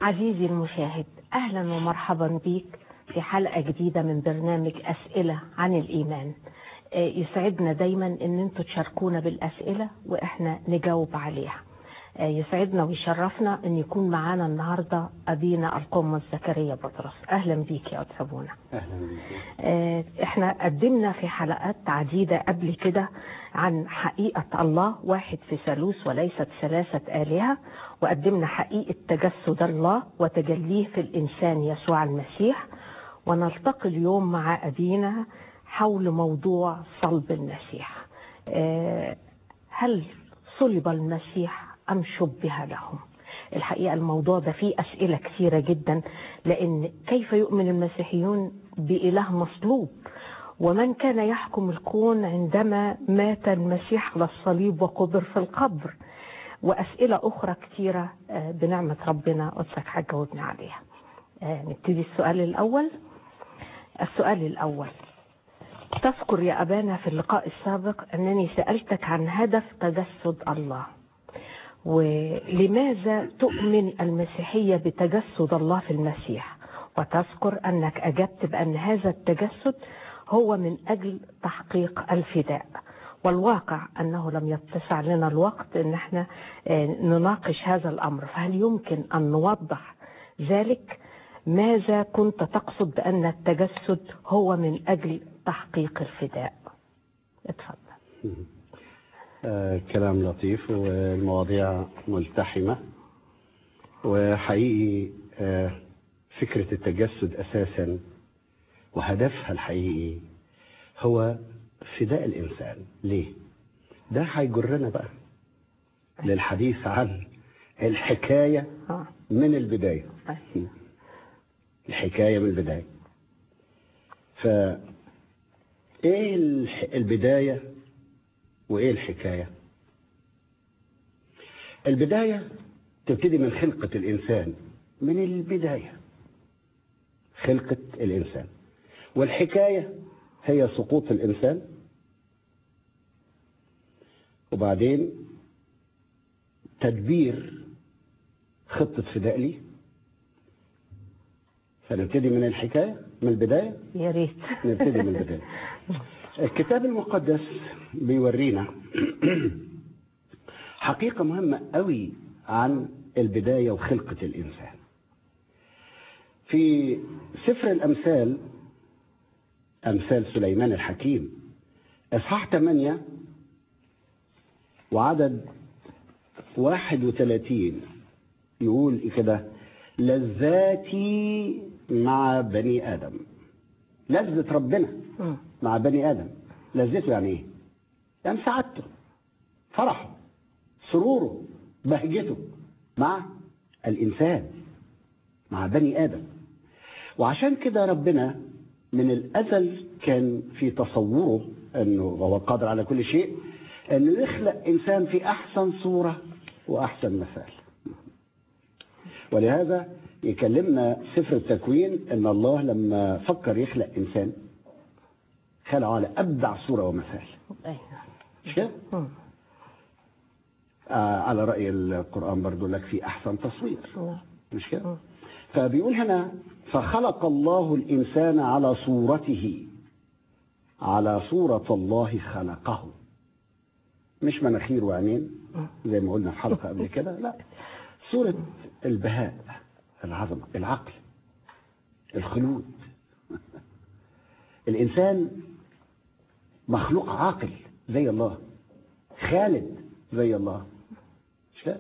عزيزي المشاهد أهلا ومرحبا بيك في حلقة جديدة من برنامج أسئلة عن الإيمان آه، يسعدنا دايما ان انتوا تشاركونا بالأسئلة وإحنا نجاوب عليها آه، يسعدنا ويشرفنا ان يكون معانا النهاردة أبينا القمص زكريا بطرس أهلا بيك يا أستاذ أبونا اهلا بك آه، احنا قدمنا في حلقات عديدة قبل كده عن حقيقة الله واحد في ثالوث وليست ثلاثة آلهة وقدمنا حقيقة تجسد الله وتجليه في الإنسان يسوع المسيح ونلتقي اليوم مع أبينا حول موضوع صلب المسيح آه، هل صلب المسيح أم شبه لهم الحقيقة الموضوع ده فيه أسئلة كثيرة جدا لأن كيف يؤمن المسيحيون بإله مصلوب ومن كان يحكم الكون عندما مات المسيح على الصليب وقبر في القبر وأسئلة أخرى كثيرة آه، بنعمة ربنا قدسك هتجاوبنا عليها آه، نبتدي السؤال الأول السؤال الأول تذكر يا أبانا في اللقاء السابق أنني سألتك عن هدف تجسد الله ولماذا تؤمن المسيحية بتجسد الله في المسيح وتذكر أنك أجبت بأن هذا التجسد هو من أجل تحقيق الفداء والواقع أنه لم يتسع لنا الوقت أن احنا آه، نناقش هذا الأمر فهل يمكن أن نوضح ذلك ماذا كنت تقصد بأن التجسد هو من أجل تحقيق الفداء اتفضل آه كلام لطيف والمواضيع ملتحمة وحقيقي آه فكرة التجسد أساسا وهدفها الحقيقي هو فداء الإنسان ليه؟ ده هيجرنا بقى للحديث عن الحكاية آه. من البداية طيب. الحكاية من البداية ف ايه الح- البداية وايه الحكاية البداية تبتدي من خلقة الإنسان من البداية خلقة الإنسان والحكاية هي سقوط الإنسان وبعدين تدبير خطة فداء لي فنبتدي من الحكاية من البداية يا ريت نبتدي من البداية الكتاب المقدس بيورينا حقيقة مهمة قوي عن البداية وخلقة الإنسان في سفر الأمثال أمثال سليمان الحكيم إصحاح 8 وعدد 31 يقول كده لذاتي مع بني آدم لذة ربنا مم. مع بني آدم لذته يعني إيه؟ يعني سعادته فرحه سروره بهجته مع الإنسان مع بني آدم وعشان كده ربنا من الأزل كان في تصوره أنه هو قادر على كل شيء أنه يخلق إنسان في أحسن صورة وأحسن مثال ولهذا يكلمنا سفر التكوين أن الله لما فكر يخلق إنسان خلقه على أبدع صورة ومثال أيوة. مش كده؟ مم. آه على رأي القرآن برضو لك في أحسن تصوير نعم. مش كده؟ مم. فبيقول هنا فخلق الله الإنسان على صورته على صورة الله خلقه مش مناخير وعينين زي ما قلنا في حلقة قبل كده لا صورة البهاء العظمة العقل الخلود الإنسان مخلوق عاقل زي الله خالد زي الله مش كده؟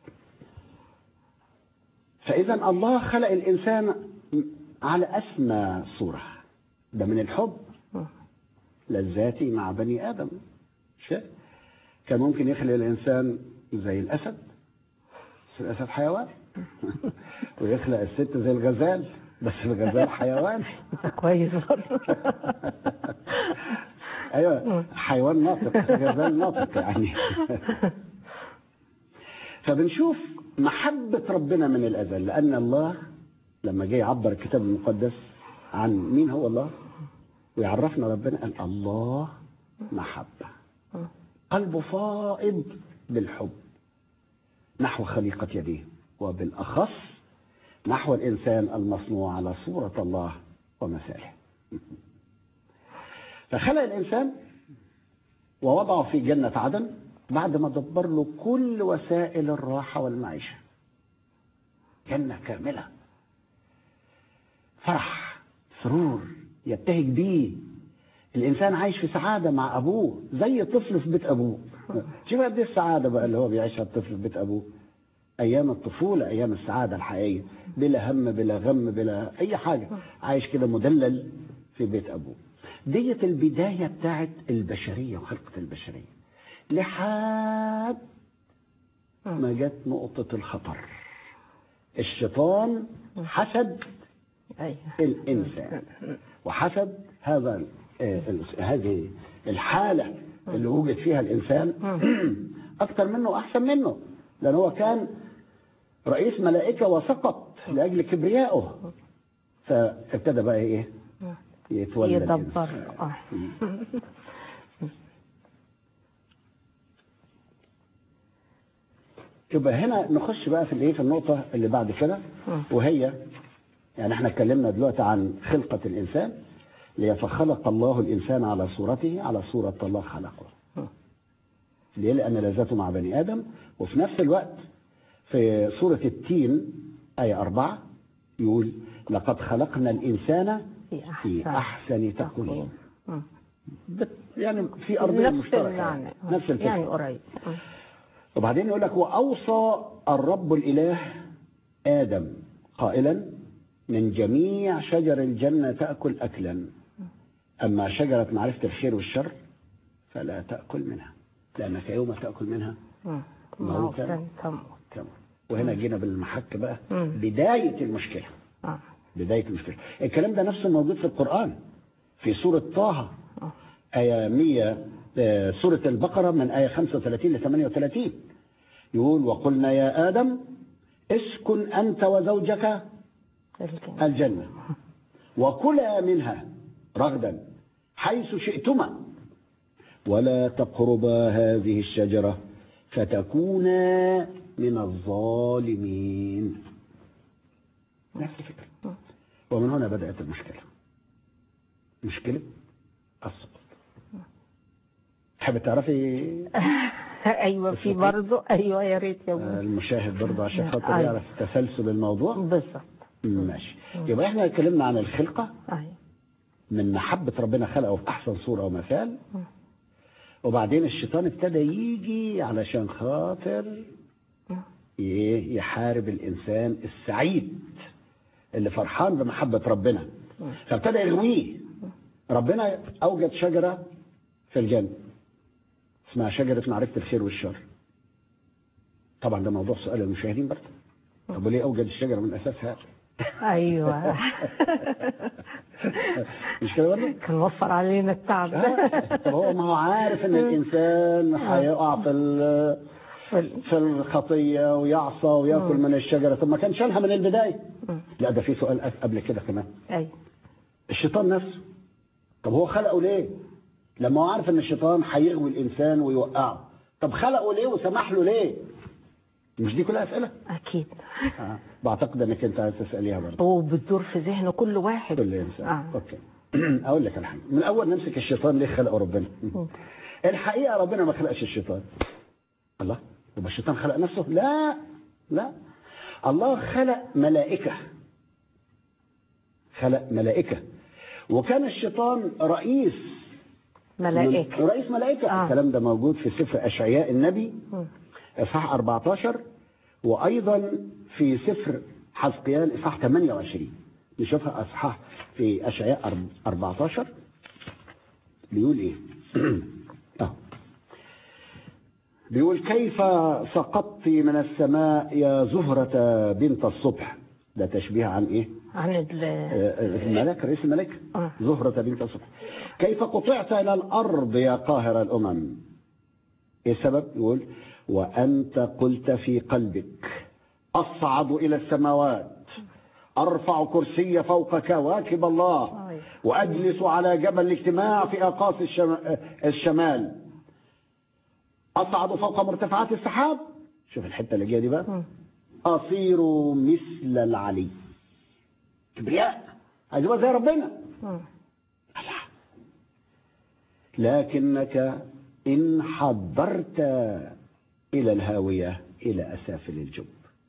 فإذا الله خلق الإنسان على أسمى صورة ده من الحب مم. لذاتي مع بني آدم مش كده؟ كان ممكن يخلق الإنسان زي الأسد بس الأسد حيوان ويخلق الست زي الغزال بس الغزال حيوان انت كويس برضه ايوه حيوان ناطق غزال ناطق يعني فبنشوف محبة ربنا من الأزل لأن الله لما جه يعبر الكتاب المقدس عن مين هو الله ويعرفنا ربنا قال الله محبة قلبه فائض بالحب نحو خليقة يديه وبالأخص نحو الإنسان المصنوع على صورة الله ومثاله فخلق الإنسان ووضعه في جنة عدن بعد ما دبر له كل وسائل الراحة والمعيشة جنة كاملة فرح سرور يبتهج بيه الإنسان عايش في سعادة مع أبوه زي طفل في بيت أبوه شوف قد إيه السعادة بقى اللي هو بيعيشها الطفل في بيت أبوه أيام الطفولة أيام السعادة الحقيقية بلا هم بلا غم بلا أي حاجة عايش كده مدلل في بيت أبوه ديت البداية بتاعت البشرية وخلقة البشرية لحد ما جت نقطة الخطر الشيطان حسد ايوه الإنسان وحسد هذا آه، هذه الحالة اللي وجد فيها الإنسان أكثر منه وأحسن منه لأن هو كان رئيس ملائكة وسقط لأجل كبريائه فابتدى بقى إيه يتولى يدبر الإنسان. اه يبقى هنا نخش بقى في الايه في النقطة اللي بعد كده وهي يعني احنا اتكلمنا دلوقتي عن خلقة الإنسان اللي فخلق الله الإنسان على صورته على صورة الله خلقه ليه؟ لأن لذته مع بني آدم وفي نفس الوقت في سورة التين آية أربعة يقول لقد خلقنا الإنسان في في احسن أحسن تقويم مم. بت- يعني في أرضية نفس مشتركة المعنى نفس الفكرة يعني قريب مم. وبعدين يقول لك وأوصى الرب الإله آدم قائلا من جميع شجر الجنة تأكل أكلا أما شجرة معرفة الخير والشر فلا تأكل منها لأنك يوم تأكل منها مم. موتا. موتا تموت تمام وهنا جينا بالمحك بقى مم. بداية المشكلة اه بداية المشكلة الكلام ده نفسه موجود في القرآن في سورة طه اه آية 100 آه، سورة البقرة من آية 35 ل 38 يقول وقلنا يا آدم اسكن أنت وزوجك الجنة. الجنة وكلا منها رغدا حيث شئتما ولا تقربا هذه الشجرة فتكونا من الظالمين نفس الفكرة ومن هنا بدأت المشكلة مشكلة السقوط تحب تعرفي ايوه في برضه ايوه يا ريت يا آه، ابوي المشاهد برضه عشان خاطر أيوة. يعرف تسلسل الموضوع بالظبط ماشي يبقى احنا اتكلمنا عن الخلقة ايوه من محبة ربنا خلقه في أحسن صورة ومثال وبعدين الشيطان ابتدى يجي علشان خاطر ي- يحارب الإنسان السعيد اللي فرحان بمحبة ربنا فابتدى يغويه ربنا أوجد شجرة في الجنة اسمها شجرة معرفة الخير والشر طبعا ده موضوع سؤال المشاهدين برضه طب وليه أوجد الشجرة من أساسها ايوه مش كده برضه؟ كان وفر علينا التعب طب هو ما هو عارف ان الانسان هيقع في ال- فال- في الخطيه ويعصى وياكل من الشجره طب ما كان شالها من البدايه لا ده في سؤال أس- قبل كده كمان ايوه الشيطان نفسه طب هو خلقه ليه لما هو عارف ان الشيطان هيغوي الانسان ويوقعه طب خلقه ليه وسمح له ليه مش دي كلها اسئله اكيد آه. بعتقد انك انت عايز تساليها برضه وبتدور في ذهن كل واحد كل انسان آه. اوكي اقول لك على حاجه من الاول نمسك الشيطان ليه خلقه ربنا الحقيقه ربنا ما خلقش الشيطان الله يبقى الشيطان خلق نفسه لا لا الله خلق ملائكه خلق ملائكه وكان الشيطان رئيس ملائكه من- رئيس ملائكه آه. الكلام ده موجود في سفر اشعياء النبي مم. اصحاح 14 وايضا في سفر حزقيال اصحاح 28 نشوفها اصحاح في اشعياء أرب- 14 بيقول ايه اه بيقول كيف سقطت من السماء يا زهرة بنت الصبح ده تشبيه عن ايه عن ال آه، الملك رئيس الملك آه. زهرة بنت الصبح كيف قطعت إلى الأرض يا قاهر الأمم إيه السبب يقول وأنت قلت في قلبك أصعد إلى السماوات أرفع كرسي فوق كواكب الله أيوة. وأجلس على جبل الاجتماع في أقاصي الشم- الشمال أصعد فوق مرتفعات السحاب شوف الحتة اللي جايه دي بقى مم. أصير مثل العلي كبرياء عايز يبقى زي ربنا مم. لكنك إن حضرت إلى الهاوية إلى أسافل الجب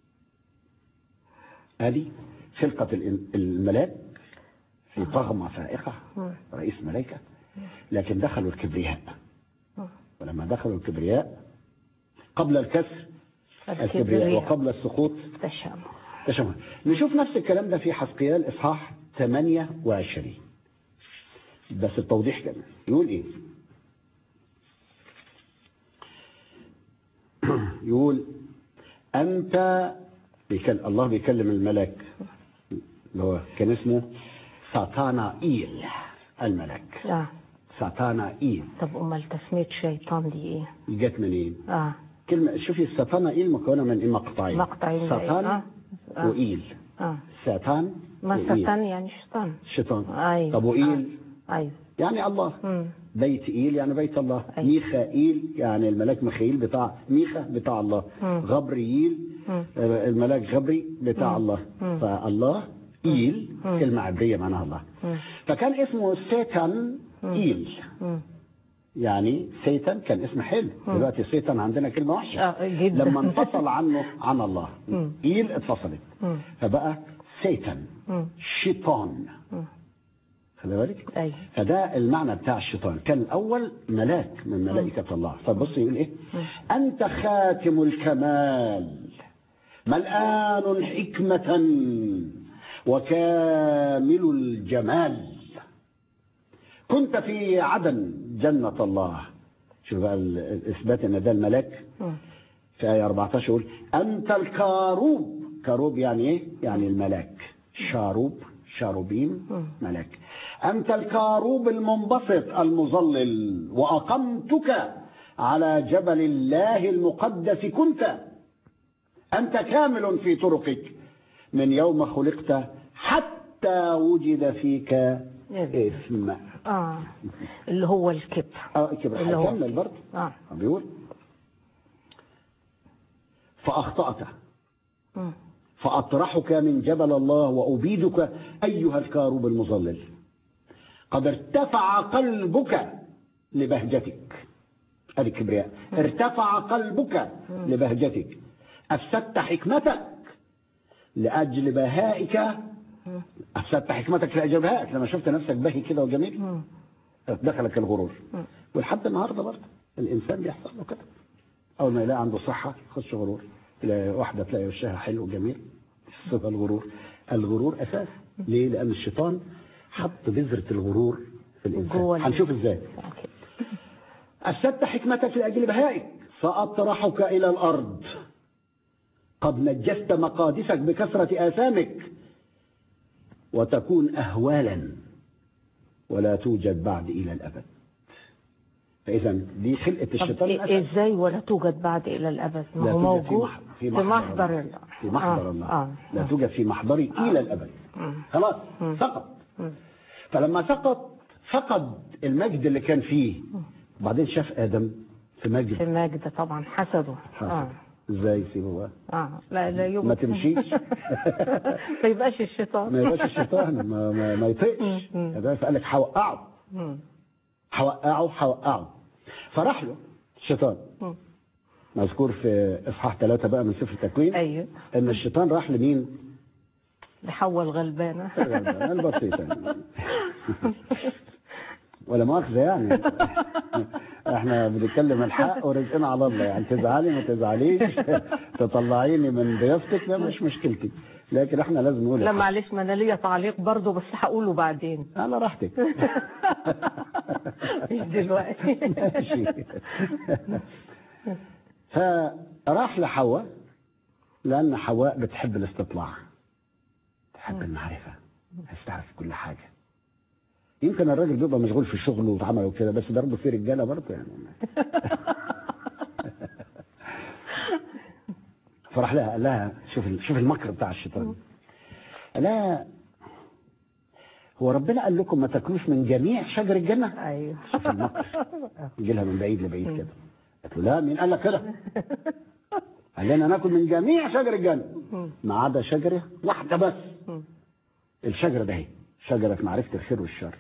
هذه خلقة الإن- الملاك في طغمة فائقة مم. رئيس ملائكة لكن دخلوا الكبرياء مم. ولما دخلوا الكبرياء قبل الكسر الكبرياء الكبرياء وقبل السقوط تشامل تشمل نشوف نفس الكلام ده في حسقيال إصحاح 28 بس التوضيح كمان يقول إيه يقول أنت بيكلم الله بيكلم الملاك اللي هو كان اسمه ساتانائيل الملاك اه ساتانائيل طب امال تسميه شيطان دي ايه؟ جت منين؟ اه كلمة شوفي الساتانائيل مكونة من إيه مقطعين مقطعين ساتان آه. آه. وإيل اه ساتان ما وإيل. ساتان يعني شيطان شيطان ايوه طب وإيل آه. ايوه يعني الله مم. بيت إيل يعني بيت الله أيوة. ميخائيل يعني الملاك ميخائيل بتاع ميخا بتاع الله مم. غبرييل مم. آه، الملاك غبري بتاع مم. الله مم. فالله إيل مم. كلمة عبرية معناها الله مم. فكان اسمه سيتان إيل مم. يعني سيتان كان اسم حلو مم. دلوقتي سيتان عندنا كلمة وحشة آه جدا لما انفصل عنه عن الله مم. إيل اتفصلت مم. فبقى سيتان مم. شيطان مم. خلي بالك ايوه فده المعنى بتاع الشيطان كان الأول ملاك من ملائكة الله فبص يقول إيه أنت خاتم الكمال ملآن حكمة وكامل الجمال كنت في عدن جنة الله شوف بقى ال- الإثبات إن ده الملاك مم. في آية 14 يقول أنت الكاروب كاروب يعني إيه؟ يعني الملاك شاروب شاروبين مم. ملاك أنت الكاروب المنبسط المظلل وأقمتك على جبل الله المقدس كنت أنت كامل في طرقك من يوم خلقت حتى وجد فيك إثم اه اللي هو الكبر اه كده اللي هو- هيكمل برضه اه بيقول فأخطأت مم. فأطرحك من جبل الله وأبيدك أيها الكاروب المظلل قد ارتفع قلبك لبهجتك هذه الكبرياء ارتفع قلبك لبهجتك أفسدت حكمتك لأجل بهائك مم. أفسدت حكمتك لأجل بهائك لما شفت نفسك باهي كده وجميل مم. دخلك الغرور مم. ولحد النهارده برضه الانسان بيحصل له كده اول ما يلاقي عنده صحه يخش غرور تلاقي واحده تلاقي وشها حلو وجميل يصيبها الغرور الغرور اساس ليه؟ لان الشيطان حط بذره الغرور في الانسان جوه الإنسان. هنشوف ازاي أوكي. أفسدت حكمتك لأجل بهائك فأطرحك إلى الأرض قد نجست مقادسك بكثرة آثامك وتكون أهوالا ولا توجد بعد إلى الأبد فإذا دي خلقة طب الشيطان إيه- الأسد. ازاي ولا توجد بعد الى الابد ما لا هو توجد في موجود مح- في في محضر محضر الله. الله في محضر آه. الله آه. لا آه. توجد في محضري إلى الأبد مم. خلاص مم. سقط مم. فلما سقط فقد المجد اللي كان فيه بعدين شاف آدم في مجد في مجد طبعا حسده اه ازاي يسيبه بقى اه لا لا يمكن ما تمشيش. ما يبقاش الشيطان ما يبقاش الشيطان ما, ما, ما يطيقش مم. ده فقال لك هوقعه مم. هوقعه هوقعه فراح له الشيطان مم. مذكور في اصحاح ثلاثة بقى من سفر التكوين ايوه ان الشيطان راح لمين؟ لحواء الغلبانه البسيطة ولا مؤاخذة يعني احنا بنتكلم الحق ورزقنا على الله يعني تزعلي ما تزعليش تطلعيني من ضيافتك ده مش مشكلتي لكن احنا لازم نقول لا الحق. معلش ما انا ليا تعليق برضه بس هقوله بعدين على راحتك مش دلوقتي ماشي فراح لحواء لأن حواء بتحب الاستطلاع تحب المعرفة عايز تعرف كل حاجة يمكن الراجل بيبقى مشغول في شغله وفي عمله وكده بس برضه في رجالة برضه يعني فراح لها قال لها شوف شوف المكر بتاع الشيطان قال لها هو ربنا قال لكم ما تاكلوش من جميع شجر الجنة ايوه شوف المكر يجي لها من بعيد لبعيد كده قالت له لا مين قال لك كده؟ قال لنا ناكل من جميع شجر الجنة مم. ما عدا شجرة واحدة بس مم. الشجرة ده هي شجرة معرفة الخير والشر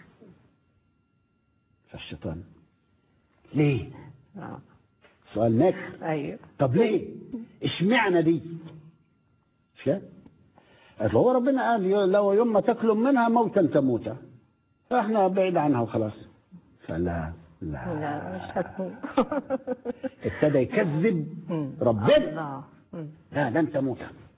فالشيطان ليه؟ آه. سؤال ناكر ايوه طب ليه؟ اشمعنى دي؟ مش كده؟ قالت له هو ربنا قال يو- لو يوم ما تاكلوا منها موتا تموتا فاحنا بعيد عنها وخلاص فلا لا لا مش هتكون ابتدى يكذب مم. ربنا الله مم. لا لن تموت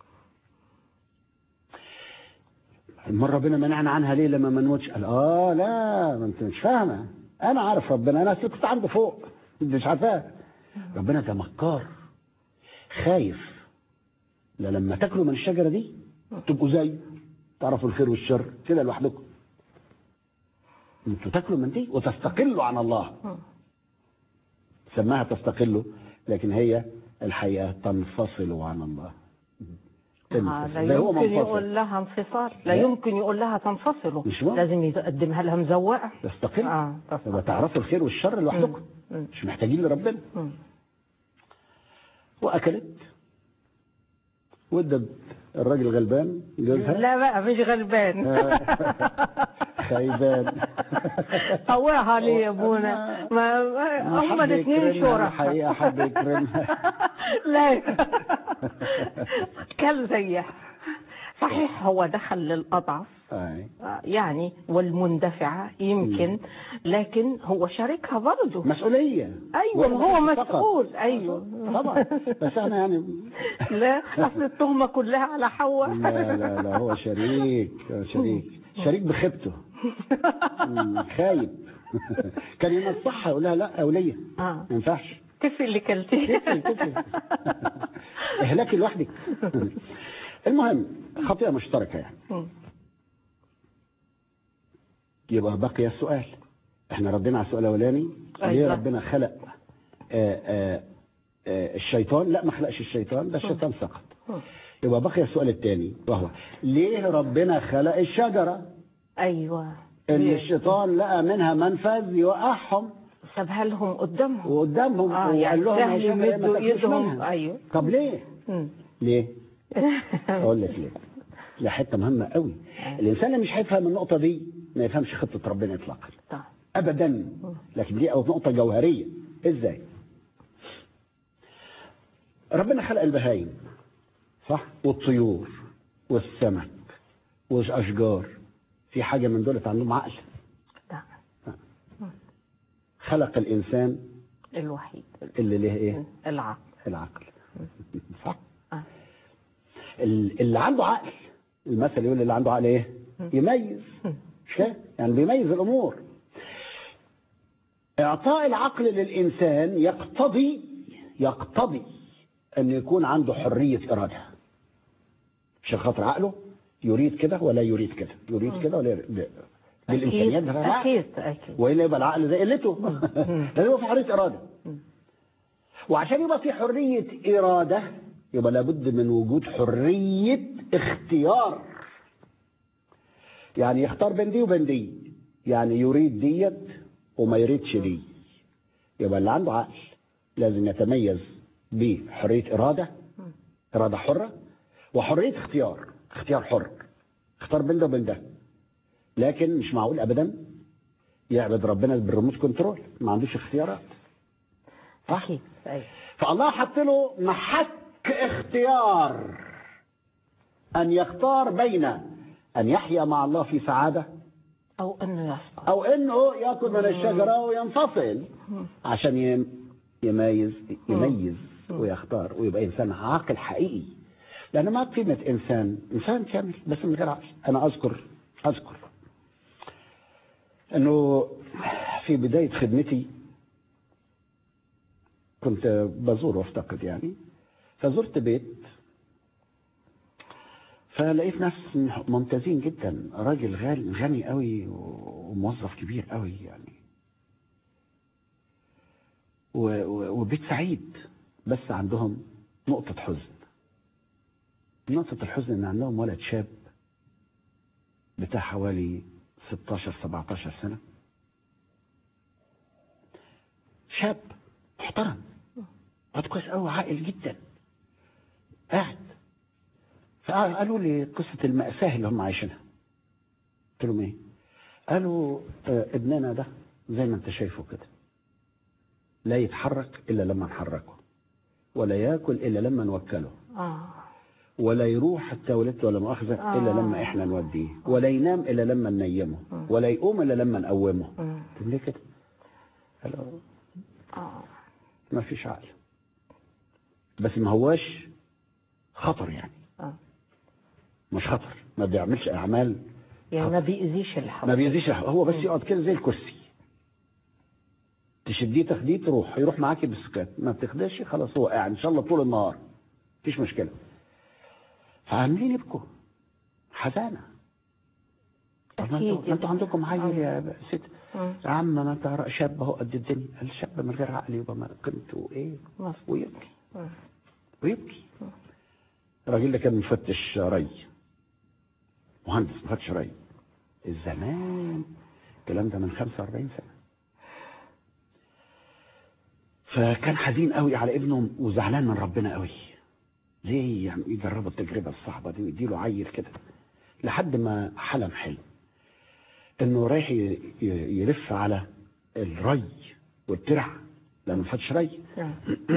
المرة ربنا منعنا عنها ليه لما ما نموتش قال اه لا ما انت مش فاهمة انا عارف ربنا انا أصل كنت عنده فوق انت مش عارفاه ربنا ده مكار خايف لا لما تاكلوا من الشجرة دي تبقوا زي تعرفوا الخير والشر كده لوحدكم انتوا تاكلوا من دي وتستقلوا عن الله مم. سماها تستقلوا لكن هي الحقيقة تنفصل عن الله آه، تنفصل. لا زي هو يمكن منفصل. يقول لها انفصال لا لا. يمكن يقول لها تنفصلوا مش ممكن. لازم يقدمها لها مزوقه تستقل اه تستقل. يبقى تعرفوا الخير والشر لوحدكم مم. مم. مش محتاجين لربنا مم. واكلت وادت الراجل غلبان جوزها لا بقى مش غلبان خيبان طوعها ليه يا ابونا ما ما- هما حد الاثنين يكرمها الحقيقة شركاء حد يكرمها لا كان زيها صحيح هو دخل للأضعف أي. يعني والمندفعة يمكن لكن هو شاركها برضه مسؤولية أيوة ما هو وليس فقط. مسؤول أيوة طبعا بس احنا يعني لا أصل التهمة كلها على حواء لا لا لا هو شريك هو شريك شريك بخيبته مم، خايب كان ينصحها يقول لها لا يا وليه آه. ما ينفعش كيف اللي كلتيه كفي كفي اهلاكي لوحدك المهم خطيئه مشتركه يعني مم. يبقى بقي السؤال احنا ردينا على السؤال الاولاني ليه أيوة. ربنا خلق آآ آآ آآ الشيطان لا ما خلقش الشيطان ده الشيطان سقط مم. يبقى بقي السؤال الثاني وهو ليه ربنا خلق الشجره أيوة ان الشيطان لقى منها منفذ يوقعهم سابها لهم قدامهم وقدامهم اه وقال يعني لهم يا سهل شجرة ما يمدوا تاكلوش ايدهم منها. ايوه طب ليه؟ مم. ليه؟ اقول لك ليه؟ لا حته مهمه قوي الانسان اللي مش هيفهم النقطه دي ما يفهمش خطه ربنا اطلاقا طيب. ابدا لكن دي نقطه جوهريه ازاي؟ ربنا خلق البهايم صح؟ والطيور والسمك والاشجار في حاجه من دول عندهم عقل ده خلق الانسان الوحيد اللي له ايه؟ العقل العقل صح؟ آه. ال- اللي عنده عقل المثل يقول اللي عنده عقل ايه؟ يميز مش كده؟ يعني بيميز الامور اعطاء العقل للانسان يقتضي يقتضي ان يكون عنده حريه اراده عشان خاطر عقله يريد كده ولا يريد كده يريد كده ولا يريد لا. بالامكانيات اكيد بتاعته. اكيد اكيد والا يبقى العقل زي قلته لازم يبقى في حريه اراده وعشان يبقى في حريه اراده يبقى لابد من وجود حريه اختيار يعني يختار بين دي وبين دي يعني يريد ديت وما يريدش دي يبقى اللي عنده عقل لازم يتميز بحريه اراده اراده حره وحريه اختيار اختيار حر اختار بين ده وبين ده لكن مش معقول ابدا يعبد ربنا بالريموت كنترول ما عندوش اختيارات صح اكيد ايوه فالله حط له محك اختيار ان يختار بين ان يحيا مع الله في سعاده او انه يسقط او انه ياكل من الشجره وينفصل عشان يم- يميز يميز ويختار ويبقى انسان عاقل حقيقي لان ما قيمه انسان انسان كامل بس من غير عقل انا اذكر اذكر انه في بدايه خدمتي كنت بزور وافتقد يعني فزرت بيت فلقيت ناس ممتازين جدا راجل غني غني قوي وموظف كبير قوي يعني و- و- وبيت سعيد بس عندهم نقطة حزن نقطة الحزن ان عندهم ولد شاب بتاع حوالي 16 17 سنة شاب محترم واد كويس قوي عاقل جدا قاعد فقالوا لي قصة المأساة اللي هم عايشينها قلت لهم ايه قالوا آه ابننا ده زي ما انت شايفه كده لا يتحرك الا لما نحركه ولا ياكل الا لما نوكله اه ولا يروح التواليت ولا مؤاخذة آه. إلا لما إحنا نوديه ولا ينام إلا لما ننيمه ولا يقوم إلا لما نقومه مم. طب ليه كده؟ قالوا اه ما فيش عقل بس ما هواش خطر يعني اه مش خطر ما بيعملش أعمال يعني ما بيأذيش اللي ما حواليه بيأذيش هو بس يقعد كده زي الكرسي تشديه تاخديه تروح يروح معاكي بالسكات ما بتاخدش خلاص هو قاعد ان شاء الله طول النهار مفيش مشكله فعاملين يبكوا حزانه طب ما أكيد انتوا ما انتوا عندكم عيل آه. يا ست مم. يا عم ما انت شاب اهو قد الدنيا قال شاب من غير عقل يبقى ما قيمته ايه مظبوط. ويبكي مم. ويبكي الراجل ده كان مفتش ري مهندس مفتش ري الزمان الكلام ده من 45 سنه فكان حزين قوي على ابنه وزعلان من ربنا قوي ليه يعني يجربوا التجربه الصعبه دي ويديله عيل كده لحد ما حلم حلم انه رايح ي- ي- يلف على الري والترع لانه ما فاتش ري نعم.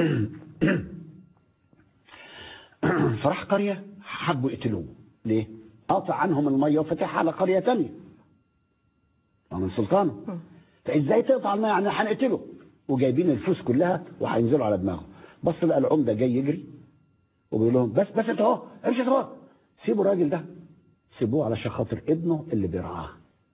فراح قرية حبوا يقتلوه ليه؟ قاطع عنهم المية وفتح على قرية تانية من سلطانه فازاي تقطع المية يعني هنقتله وجايبين الفلوس كلها وهينزلوا على دماغه بص لقى العمدة جاي يجري وبيقول لهم بس بس انت اهو امشي انت اهو سيبوا الراجل ده سيبوه علشان خاطر ابنه اللي بيرعاه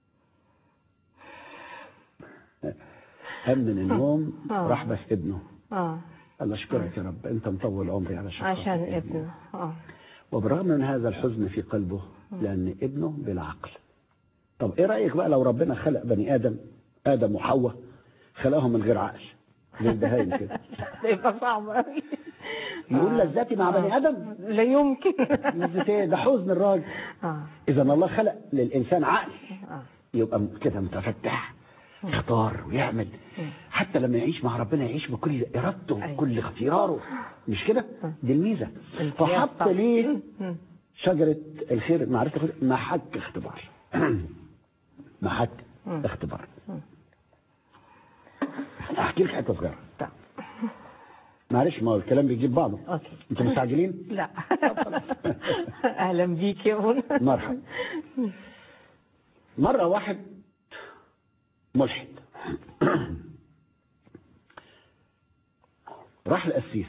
قام من النوم آه. راح بس ابنه اه قال له اشكرك يا رب انت مطول عمري علشان عشان خاطر ابني. ابنه اه وبالرغم من هذا الحزن في قلبه لأن ابنه بلا عقل طب ايه رأيك بقى لو ربنا خلق بني آدم آدم وحواء خلقهم من غير عقل زي البهايم كده ده يبقى صعب قوي يقول لذاتي مع بني آدم لا يمكن لذة ايه ده حزن الراجل اه إذا الله خلق للإنسان عقل اه يبقى كده متفتح يختار ويعمل حتى لما يعيش مع ربنا يعيش بكل إرادته أيوة. بكل اختياره مش كده دي الميزة امتياز فحط طبعا. ليه مم. شجرة الخير معرفة الخير محك اختبار محك مم. اختبار مم. احكي لك حته صغيره طب معلش ما هو الكلام بيجيب بعضه اوكي انتوا مستعجلين لا اهلا بيك يا منى مرحبا مره واحد ملحد راح القسيس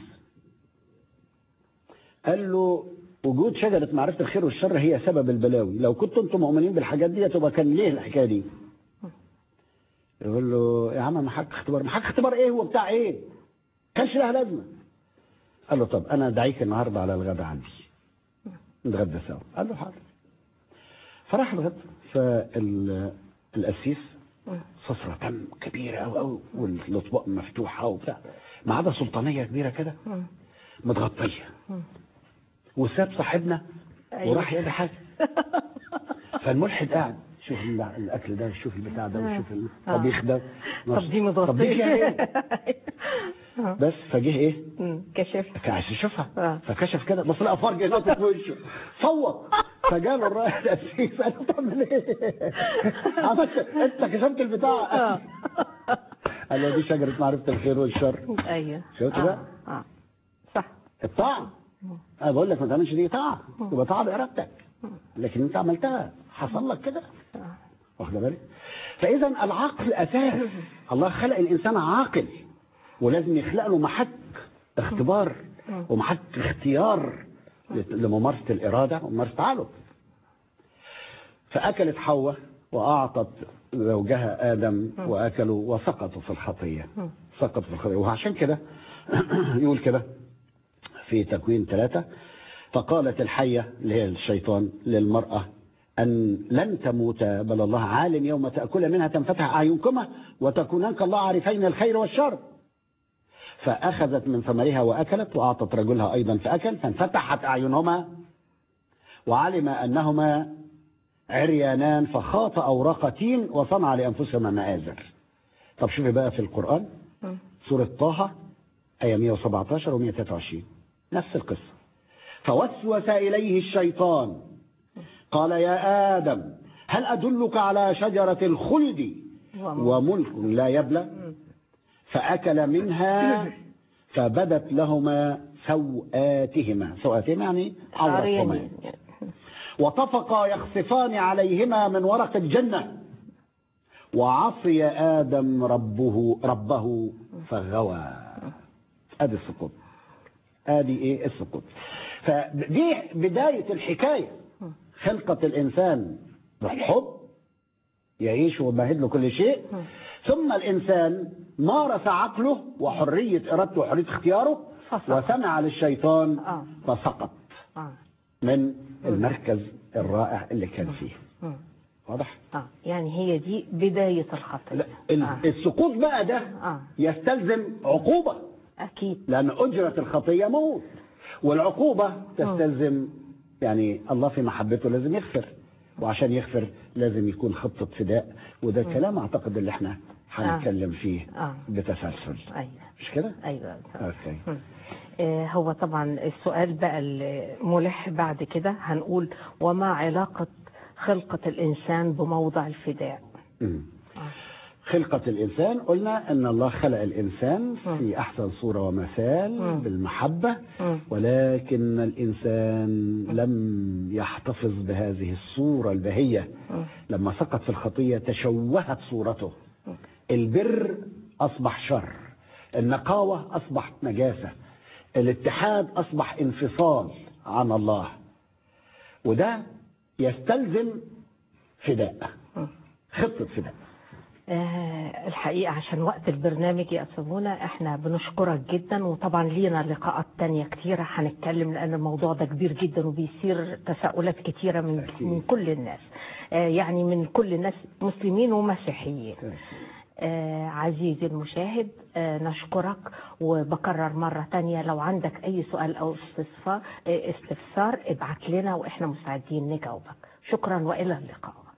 قال له وجود شجرة معرفة الخير والشر هي سبب البلاوي لو كنتوا انتم مؤمنين بالحاجات دي تبقى كان ليه الحكاية دي يقول له يا عم محك اختبار محك اختبار ايه هو بتاع ايه كانش لها لازمة قال له طب انا دعيك النهارده على الغدا عندي نتغدى سوا قال له حاضر فراح الغدا فالقسيس صفرة تم كبيرة أوي أوي والأطباق مفتوحة وبتاع ما عدا سلطانية كبيرة كده مم. متغطية مم. وساب صاحبنا أيوة. وراح يقضي حاجة فالملحد قاعد شوف ال- الأكل ده وشوف البتاع ده وشوف ال- آه. الطبيخ ده طب دي طب دي فيها إيه؟ متغطية بس فجه إيه مم. كشف كان عايز يشوفها آه. فكشف كده بص لقى فرج هناك في وشه صوت فجاله الراجل القسيس قال له بتعمل ايه؟ عملت انت كشفت البتاع آه. قال له دي شجره معرفه الخير والشر ايوه شفت آه. بقى؟ اه صح الطاعه انا بقول لك ما تعملش دي طاعه يبقى طاعه بارادتك لكن انت عملتها حصل لك كده آه. واخد بالك فاذا العقل اساس الله خلق الانسان عاقل ولازم يخلق له محك اختبار ومحك اختيار لممارسه الاراده وممارسه عقله فاكلت حواء واعطت زوجها ادم واكلوا وسقطوا في الخطيه سقطوا في الخطيه وعشان كده يقول كده في تكوين ثلاثة فقالت الحية اللي هي الشيطان للمرأة أن لن تموت بل الله عالم يوم تأكل منها تنفتح أعينكما وتكونان كالله عارفين الخير والشر فأخذت من ثمرها وأكلت وأعطت رجلها أيضا فأكل فانفتحت أعينهما وعلم أنهما عريانان فخاط أورقتين وصنع لأنفسهما مآزر طب شوفي بقى في القرآن مم. سورة طه آية 117 و 123 نفس القصة فوسوس إليه الشيطان قال يا آدم هل أدلك على شجرة الخلد وملك لا يبلى فأكل منها فبدت لهما سوآتهما سوآتهما يعني عورتهما عريانين. وطفقا يخصفان عليهما من ورق الجنة وعصي آدم ربه ربه فغوى ادي السقوط ادي ايه السقوط فدي بداية الحكاية خلقة الإنسان بالحب يعيش ويمهد له كل شيء ثم الإنسان مارس عقله وحرية إرادته وحرية اختياره فسقط. وسمع للشيطان آه. فسقط آه. من المركز الرائع اللي كان فيه مم. واضح؟ آه. يعني هي دي بداية الخطية لا ال- آه. السقوط بقى ده آه. يستلزم عقوبة أكيد لأن أجرة الخطية موت والعقوبة تستلزم يعني الله في محبته لازم يغفر وعشان يغفر لازم يكون خطة فداء وده كلام أعتقد اللي احنا هنتكلم فيه آه. بتسلسل أيوة مش كده؟ أيوة أوكي مم. آه، هو طبعا السؤال بقى الملح بعد كده هنقول وما علاقة خلقة الإنسان بموضع الفداء مم. آه. خلقة الإنسان قلنا أن الله خلق الإنسان في أحسن صورة ومثال مم. بالمحبة مم. ولكن الإنسان لم يحتفظ بهذه الصورة البهية مم. لما سقط في الخطية تشوهت صورته البر أصبح شر النقاوة أصبحت نجاسة الاتحاد أصبح انفصال عن الله وده يستلزم فداء مم. خطة فداء آه، الحقيقة عشان وقت البرنامج يا أستاذونا احنا بنشكرك جدا وطبعا لينا لقاءات تانية كتيرة هنتكلم لأن الموضوع ده كبير جدا وبيثير تساؤلات كتيرة من, أكيد. من كل الناس آه، يعني من كل الناس مسلمين ومسيحيين آه، عزيزي المشاهد آه، نشكرك وبكرر مرة تانية لو عندك أي سؤال أو استفسار آه، استفسار ابعت لنا وإحنا مستعدين نجاوبك شكرا وإلى اللقاء